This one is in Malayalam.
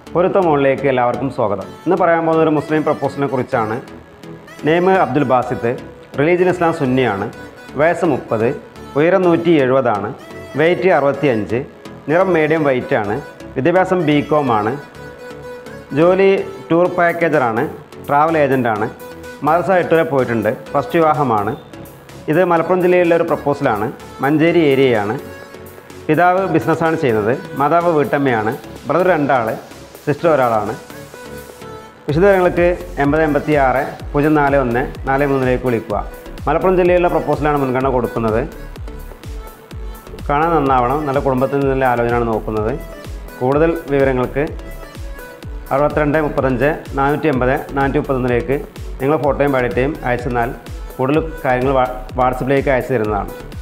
പൊരുത്ത മുകളിലേക്ക് എല്ലാവർക്കും സ്വാഗതം ഇന്ന് പറയാൻ പോകുന്ന ഒരു മുസ്ലിം പ്രപ്പോസലിനെ കുറിച്ചാണ് നെയ്മ് അബ്ദുൽ ബാസിത്ത് റിലീജിയൻ ഇസ്ലാം സുന്നിയാണ് വയസ്സ് മുപ്പത് ഉയരം നൂറ്റി എഴുപതാണ് വെയ്റ്റ് അറുപത്തി അഞ്ച് നിറം മീഡിയം വൈറ്റ് ആണ് വിദ്യാഭ്യാസം ബി കോം ആണ് ജോലി ടൂർ പാക്കേജറാണ് ട്രാവൽ ഏജൻ്റാണ് മദ്രസ എട്ട് വരെ പോയിട്ടുണ്ട് ഫസ്റ്റ് വിവാഹമാണ് ഇത് മലപ്പുറം ജില്ലയിലെ ഒരു പ്രപ്പോസലാണ് മഞ്ചേരി ഏരിയയാണ് പിതാവ് ബിസിനസ്സാണ് ചെയ്യുന്നത് മാതാവ് വീട്ടമ്മയാണ് ബ്രദർ രണ്ടാൾ സിസ്റ്റർ ഒരാളാണ് വിശദവിവരങ്ങൾക്ക് എൺപത് എൺപത്തി ആറ് പൂജ്യം നാല് ഒന്ന് നാല് മൂന്നിലേക്ക് വിളിക്കുക മലപ്പുറം ജില്ലയിലെ പ്രപ്പോസലാണ് മുൻഗണന കൊടുക്കുന്നത് കാണാൻ നന്നാവണം നല്ല കുടുംബത്തിൽ നിന്നുള്ള ആലോചനയാണ് നോക്കുന്നത് കൂടുതൽ വിവരങ്ങൾക്ക് അറുപത്തിരണ്ട് മുപ്പത്തഞ്ച് നാനൂറ്റി എൺപത് നാനൂറ്റി മുപ്പത്തൊന്നിലേക്ക് നിങ്ങൾ ഫോട്ടോയും ബയോഡേറ്റയും അയച്ചു തന്നാൽ കൂടുതൽ കാര്യങ്ങൾ വാ- വാട്സപ്പിലേക്ക് അയച്ചു തരുന്നതാണ്